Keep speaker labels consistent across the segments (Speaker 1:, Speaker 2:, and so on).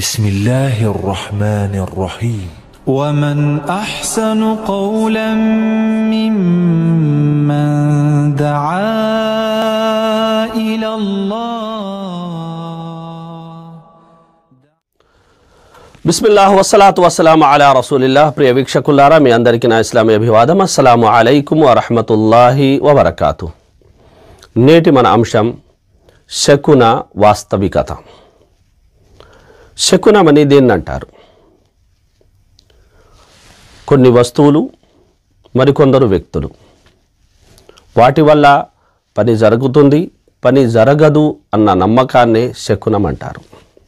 Speaker 1: بسم الله الرحمن الرحيم
Speaker 2: ومن أحسن قولا ممن دعا إلى الله
Speaker 3: బిస్మిల్లాహ్ వసలాతు వసలాం అలా రసూలిల్లాహ్ ప్రియ వీక్షకులారా మీ అందరికీ నా ఇస్లామీ అభివాదం అస్సలాము అలైకుం వరహమతుల్లాహి వబర్కాతు నేటి మన అంశం శకున వాస్తవికత శకునం అని దేన్ని అంటారు కొన్ని వస్తువులు మరికొందరు వ్యక్తులు వాటి వల్ల పని జరుగుతుంది పని జరగదు అన్న నమ్మకాన్నే శకునం అంటారు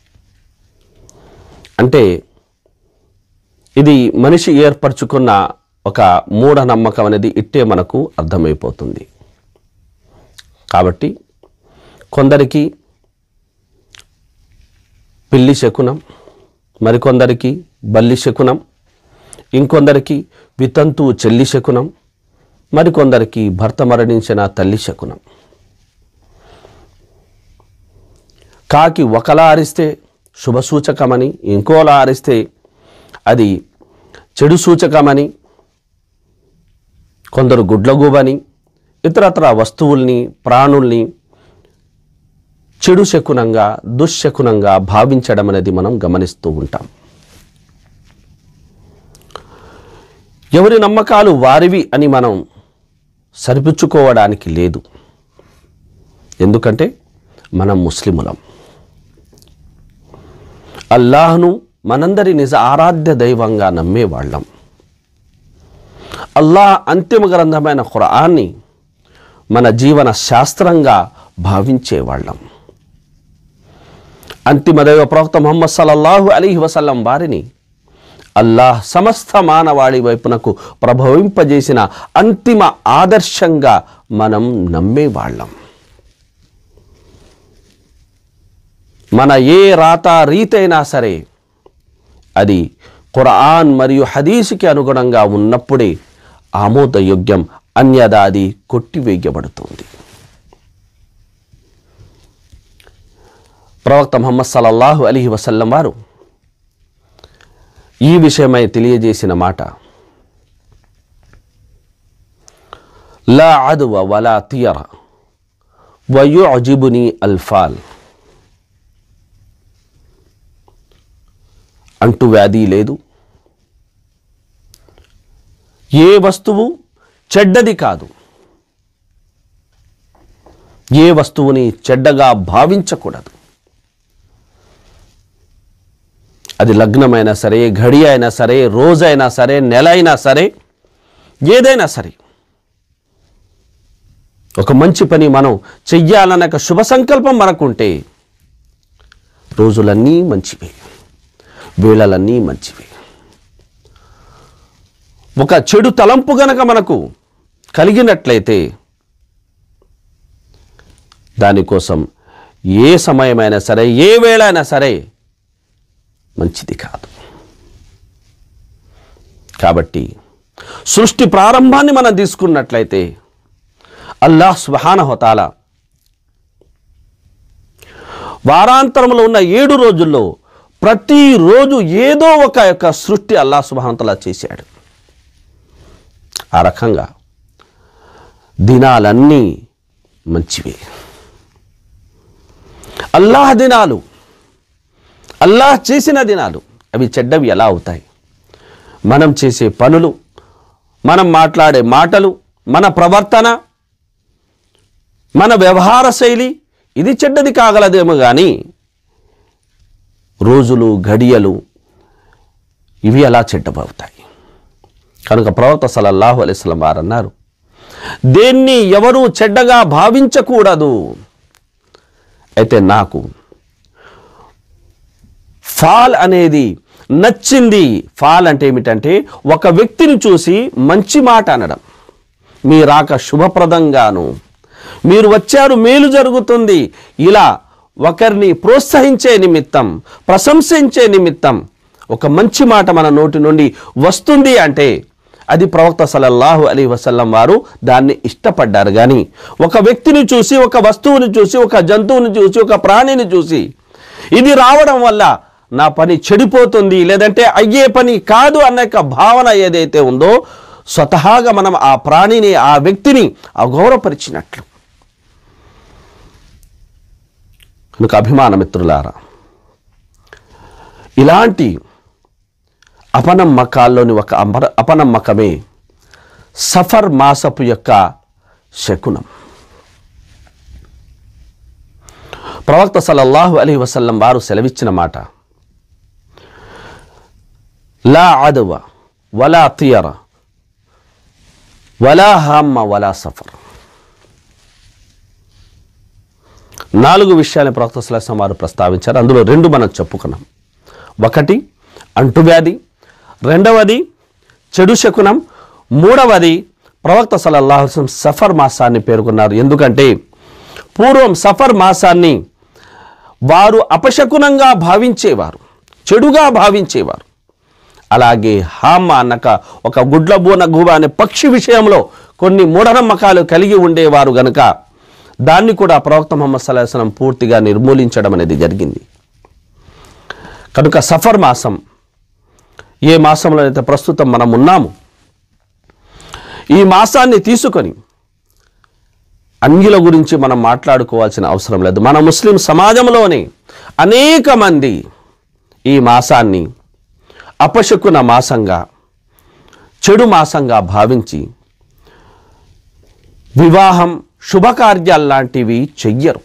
Speaker 3: అంటే ఇది మనిషి ఏర్పరచుకున్న ఒక మూఢనమ్మకం అనేది ఇట్టే మనకు అర్థమైపోతుంది కాబట్టి కొందరికి పిల్లి శకునం మరికొందరికి బల్లి శకునం ఇంకొందరికి వితంతు చెల్లి శకునం మరికొందరికి భర్త మరణించిన తల్లి శకునం కాకి ఒకలా అరిస్తే శుభ సూచకమని ఇంకోలా అరిస్తే అది చెడు సూచకమని కొందరు గుడ్లగూబని ఇతరత్ర వస్తువుల్ని ప్రాణుల్ని చెడు శకునంగా దుశ్శకునంగా భావించడం అనేది మనం గమనిస్తూ ఉంటాం ఎవరి నమ్మకాలు వారివి అని మనం సరిపుచ్చుకోవడానికి లేదు ఎందుకంటే మనం ముస్లిములం అల్లాహ్ను మనందరి నిజ ఆరాధ్య దైవంగా నమ్మేవాళ్ళం అల్లాహ్ అంతిమ గ్రంథమైన ఖురాన్ని మన జీవన శాస్త్రంగా భావించేవాళ్ళం అంతిమ దైవ ప్రవక్త ముహమ్మద్ సల్లల్లాహు అలీహి వసల్లం వారిని అల్లాహ్ సమస్త మానవాళి వైపునకు ప్రభవింపజేసిన అంతిమ ఆదర్శంగా మనం నమ్మేవాళ్ళం మన ఏ రాత రీతైనా సరే అది ఖురాన్ మరియు హదీసుకి అనుగుణంగా ఉన్నప్పుడే ఆమోదయోగ్యం అన్యదా అది కొట్టివేయబడుతుంది ప్రవక్త ముహమ్మద్ సల్లల్లాహు అలీహి వసల్లం వారు ఈ విషయమై తెలియజేసిన మాట లా అదువ వలా తియర వయు అజిబుని అల్ఫాల్ అంటు వ్యాధి లేదు ఏ వస్తువు చెడ్డది కాదు ఏ వస్తువుని చెడ్డగా భావించకూడదు అది లగ్నమైనా సరే ఘడి అయినా సరే రోజైనా సరే నెల అయినా సరే ఏదైనా సరే ఒక మంచి పని మనం చెయ్యాలన్న ఒక శుభ సంకల్పం మనకుంటే రోజులన్నీ మంచివే వేళలన్నీ మంచివి ఒక చెడు తలంపు గనక మనకు కలిగినట్లయితే దానికోసం ఏ సమయమైనా సరే ఏ వేళ అయినా సరే మంచిది కాదు కాబట్టి సృష్టి ప్రారంభాన్ని మనం తీసుకున్నట్లయితే అల్లాహ్ సుబహానహతాల వారాంతరంలో ఉన్న ఏడు రోజుల్లో ప్రతిరోజు ఏదో ఒక యొక్క సృష్టి అల్లా సుభాంతలా చేశాడు ఆ రకంగా దినాలన్నీ మంచివే అల్లాహ్ దినాలు అల్లాహ్ చేసిన దినాలు అవి చెడ్డవి ఎలా అవుతాయి మనం చేసే పనులు మనం మాట్లాడే మాటలు మన ప్రవర్తన మన వ్యవహార శైలి ఇది చెడ్డది కాగలదేమో కానీ రోజులు గడియలు ఇవి ఎలా చెడ్డబవుతాయి కనుక ప్రవక్త సలల్లాహు అలైస్లం వారు అన్నారు దేన్ని ఎవరు చెడ్డగా భావించకూడదు అయితే నాకు ఫాల్ అనేది నచ్చింది ఫాల్ అంటే ఏమిటంటే ఒక వ్యక్తిని చూసి మంచి మాట అనడం మీ రాక శుభప్రదంగాను మీరు వచ్చారు మేలు జరుగుతుంది ఇలా ఒకరిని ప్రోత్సహించే నిమిత్తం ప్రశంసించే నిమిత్తం ఒక మంచి మాట మన నోటి నుండి వస్తుంది అంటే అది ప్రవక్త సల్లల్లాహు అలీ వసల్లం వారు దాన్ని ఇష్టపడ్డారు కానీ ఒక వ్యక్తిని చూసి ఒక వస్తువుని చూసి ఒక జంతువుని చూసి ఒక ప్రాణిని చూసి ఇది రావడం వల్ల నా పని చెడిపోతుంది లేదంటే అయ్యే పని కాదు అన్న యొక్క భావన ఏదైతే ఉందో స్వతహాగా మనం ఆ ప్రాణిని ఆ వ్యక్తిని అగౌరవపరిచినట్లు కనుక అభిమాన మిత్రులారా ఇలాంటి అపనమ్మకాల్లోని ఒక అమర అపనమ్మకమే సఫర్ మాసపు యొక్క శకునం ప్రవక్త సల్లల్లాహు అలీ వసల్లం వారు సెలవిచ్చిన మాట లా అదవ వలా తియర వలా హామ్మ వలా సఫర్ నాలుగు విషయాన్ని ప్రవక్త సలహం వారు ప్రస్తావించారు అందులో రెండు మనం చెప్పుకున్నాం ఒకటి అంటువ్యాధి రెండవది చెడు శకునం మూడవది ప్రవక్త సలల్లాహు సఫర్ మాసాన్ని పేర్కొన్నారు ఎందుకంటే పూర్వం సఫర్ మాసాన్ని వారు అపశకునంగా భావించేవారు చెడుగా భావించేవారు అలాగే హామ్మ అన్నక ఒక గుడ్ల బూన గుబ అనే పక్షి విషయంలో కొన్ని మూఢనమ్మకాలు కలిగి ఉండేవారు గనుక దాన్ని కూడా ప్రవక్త ముహమ్మద్ సల్లాహం పూర్తిగా నిర్మూలించడం అనేది జరిగింది కనుక సఫర్ మాసం ఏ మాసంలో అయితే ప్రస్తుతం మనం ఉన్నాము ఈ మాసాన్ని తీసుకొని అంగిల గురించి మనం మాట్లాడుకోవాల్సిన అవసరం లేదు మన ముస్లిం సమాజంలోనే అనేక మంది ఈ మాసాన్ని అపశకున మాసంగా చెడు మాసంగా భావించి వివాహం శుభకార్యాలు లాంటివి చెయ్యరు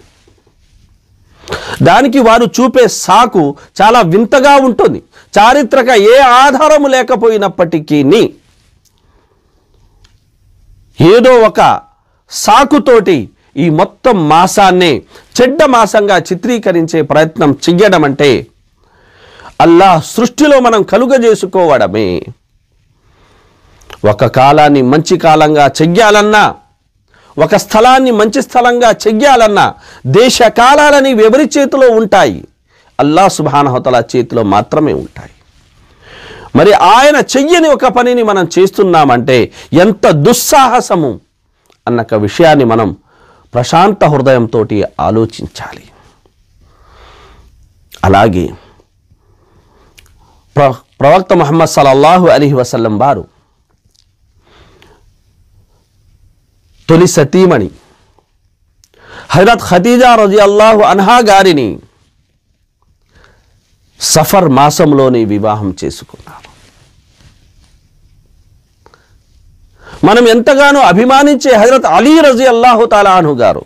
Speaker 3: దానికి వారు చూపే సాకు చాలా వింతగా ఉంటుంది చారిత్రక ఏ ఆధారము లేకపోయినప్పటికీ ఏదో ఒక సాకుతోటి ఈ మొత్తం మాసాన్నే చెడ్డ మాసంగా చిత్రీకరించే ప్రయత్నం చెయ్యడం అంటే అల్లాహ్ సృష్టిలో మనం కలుగజేసుకోవడమే ఒక కాలాన్ని మంచి కాలంగా చెయ్యాలన్నా ఒక స్థలాన్ని మంచి స్థలంగా చెయ్యాలన్నా దేశ కాలాలని ఎవరి చేతిలో ఉంటాయి అల్లా సుబానహతల చేతిలో మాత్రమే ఉంటాయి మరి ఆయన చెయ్యని ఒక పనిని మనం చేస్తున్నామంటే ఎంత దుస్సాహసము అన్న విషయాన్ని మనం ప్రశాంత హృదయంతో ఆలోచించాలి అలాగే ప్ర ప్రవక్త ముహమ్మద్ సల్లల్లాహు అలీ వసల్లం వారు తొలి సతీమణి హజరత్ ఖదీజా రజి అల్లాహు అన్హా గారిని సఫర్ మాసంలోనే వివాహం చేసుకున్నారు మనం ఎంతగానో అభిమానించే హజరత్ అలీ రజి అల్లాహు తాలాను గారు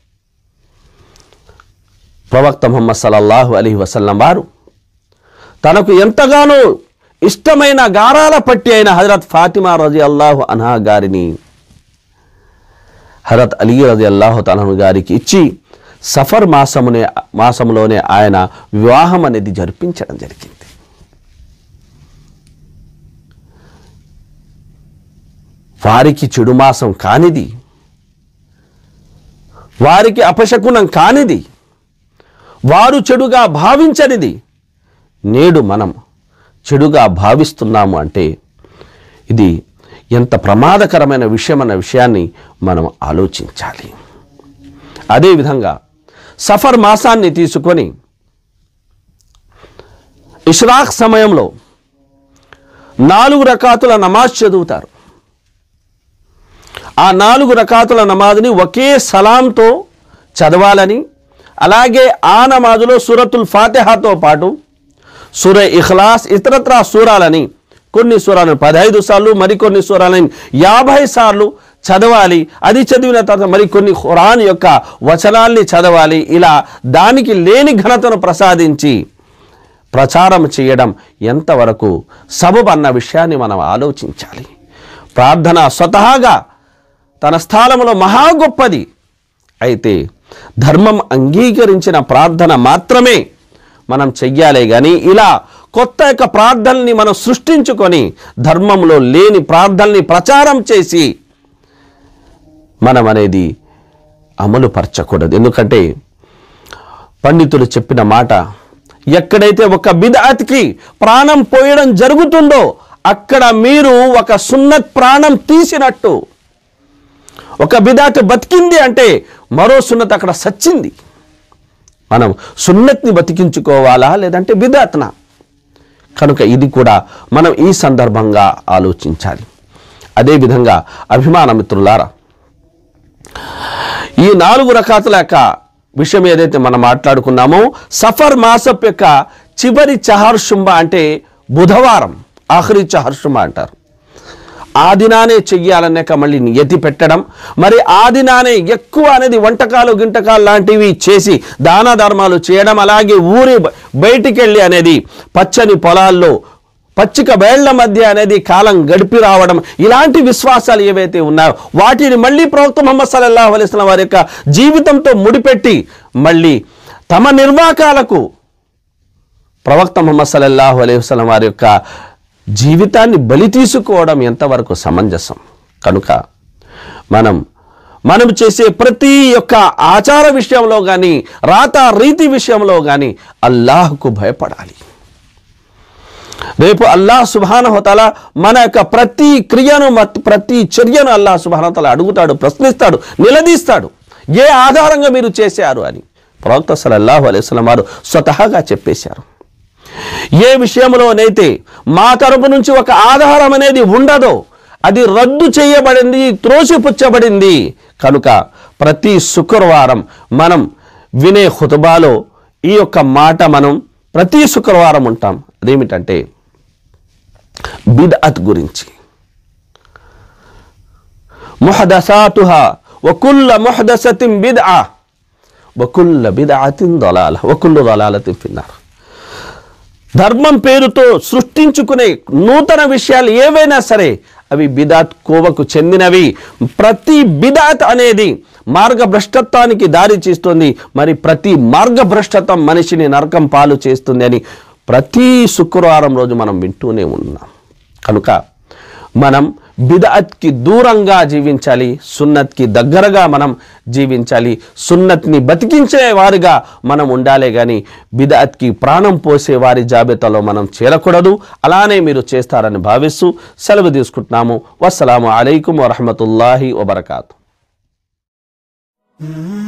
Speaker 3: ప్రవక్త ముహమ్మద్ సల్లల్లాహు అలీ వసల్లం వారు తనకు ఎంతగానో ఇష్టమైన గారాల పట్టి అయిన హజరత్ ఫాతిమా రజి అల్లాహు అన్హా గారిని హరత్ అలీ రజి అల్లాహు తలహు గారికి ఇచ్చి సఫర్ మాసమునే మాసములోనే ఆయన వివాహం అనేది జరిపించడం జరిగింది వారికి చెడు మాసం కానిది వారికి అపశకునం కానిది వారు చెడుగా భావించనిది నేడు మనం చెడుగా భావిస్తున్నాము అంటే ఇది ఎంత ప్రమాదకరమైన విషయం అన్న విషయాన్ని మనం ఆలోచించాలి అదేవిధంగా సఫర్ మాసాన్ని తీసుకొని ఇష్రాక్ సమయంలో నాలుగు రకాతుల నమాజ్ చదువుతారు ఆ నాలుగు రకాతుల నమాజ్ని ఒకే సలాంతో చదవాలని అలాగే ఆ నమాజులో సూరతుల్ ఫాతిహాతో పాటు సూర ఇఖ్లాస్ ఇతరత్రా సూరాలని కొన్ని సూరాలను పదహైదు సార్లు మరికొన్ని సూరాలని యాభై సార్లు చదవాలి అది చదివిన తర్వాత మరికొన్ని ఖురాన్ యొక్క వచనాల్ని చదవాలి ఇలా దానికి లేని ఘనతను ప్రసాదించి ప్రచారం చేయడం ఎంతవరకు సబబ్ అన్న విషయాన్ని మనం ఆలోచించాలి ప్రార్థన స్వతహాగా తన స్థానంలో మహా గొప్పది అయితే ధర్మం అంగీకరించిన ప్రార్థన మాత్రమే మనం చెయ్యాలి కానీ ఇలా కొత్త యొక్క ప్రార్థనల్ని మనం సృష్టించుకొని ధర్మంలో లేని ప్రార్థనల్ని ప్రచారం చేసి మనం అనేది అమలు పరచకూడదు ఎందుకంటే పండితులు చెప్పిన మాట ఎక్కడైతే ఒక బిదాత్కి ప్రాణం పోయడం జరుగుతుందో అక్కడ మీరు ఒక సున్నత్ ప్రాణం తీసినట్టు ఒక బిదాత్ బతికింది అంటే మరో సున్నత్ అక్కడ సచ్చింది మనం సున్నత్ని బతికించుకోవాలా లేదంటే బిదాత్నా కనుక ఇది కూడా మనం ఈ సందర్భంగా ఆలోచించాలి అదేవిధంగా అభిమాన మిత్రులారా ఈ నాలుగు రకాతుల యొక్క విషయం ఏదైతే మనం మాట్లాడుకున్నామో సఫర్ మాసప్ యొక్క చివరి చహర్షుంబ అంటే బుధవారం ఆఖరి చహర్షుంబ అంటారు ఆ దినానే చెయ్యాలన్నాక మళ్ళీ నియతి పెట్టడం మరి ఆ దినానే ఎక్కువ అనేది వంటకాలు గింటకాలు లాంటివి చేసి దాన ధర్మాలు చేయడం అలాగే ఊరి బ- బయటికి వెళ్ళి అనేది పచ్చని పొలాల్లో పచ్చిక వేళ్ల మధ్య అనేది కాలం గడిపి రావడం ఇలాంటి విశ్వాసాలు ఏవైతే ఉన్నాయో వాటిని మళ్ళీ ప్రవక్త ముహమ్మద్ సల్లల్లాహు అలైహి వసల్లం వారి యొక్క జీవితంతో ముడిపెట్టి మళ్ళీ తమ నిర్వాకాలకు ప్రవక్త ముహమ్మద్ సల్లల్లాహు అలైహి వసల్లం వారి యొక్క జీవితాన్ని బలి తీసుకోవడం ఎంతవరకు సమంజసం కనుక మనం మనం చేసే ప్రతి యొక్క ఆచార విషయంలో కానీ రాత రీతి విషయంలో కానీ అల్లాహ్కు భయపడాలి రేపు అల్లాహ్ సుబానహతల మన యొక్క ప్రతి క్రియను మత్- ప్రతి చర్యను అల్లాహ్ సుబానతల అడుగుతాడు ప్రశ్నిస్తాడు నిలదీస్తాడు ఏ ఆధారంగా మీరు చేశారు అని ప్రవక్త సల్లల్లాహు అలైహి వసల్లం వారు స్వతహాగా చెప్పేశారు ఏ విషయంలోనైతే మా తరపు నుంచి ఒక ఆధారం అనేది ఉండదో అది రద్దు చేయబడింది త్రోసిపుచ్చబడింది కనుక ప్రతి శుక్రవారం మనం వినే హుతుబాలో ఈ యొక్క మాట మనం ప్రతి శుక్రవారం ఉంటాం అదేమిటంటే బిద్అత్ గురించి ముహదసాతుహా వకుల్ల ముహదసతిన్ బిద్ఆ వకుల్ల బిద్ఆతిన్ దలాల వకుల్లు దలాలతిన్ ఫిన్నార్ ధర్మం పేరుతో సృష్టించుకునే నూతన విషయాలు ఏవైనా సరే అవి బిదాత్ కోవకు చెందినవి ప్రతి బిదాత్ అనేది మార్గభ్రష్టత్వానికి దారి చేస్తుంది మరి ప్రతి మార్గభ్రష్టత్వం మనిషిని నరకం పాలు చేస్తుంది అని ప్రతి శుక్రవారం రోజు మనం వింటూనే ఉన్నాం కనుక మనం బిదఅత్కి దూరంగా జీవించాలి సున్నత్కి దగ్గరగా మనం జీవించాలి సున్నత్ని బతికించే వారిగా మనం ఉండాలే కానీ బిదఅత్కి ప్రాణం పోసే వారి జాబితాలో మనం చేరకూడదు అలానే మీరు చేస్తారని భావిస్తూ సెలవు తీసుకుంటున్నాము వస్సలాము అలైకుం వరహమతుల్లాహి వబర్కాతు
Speaker 2: Mm-hmm.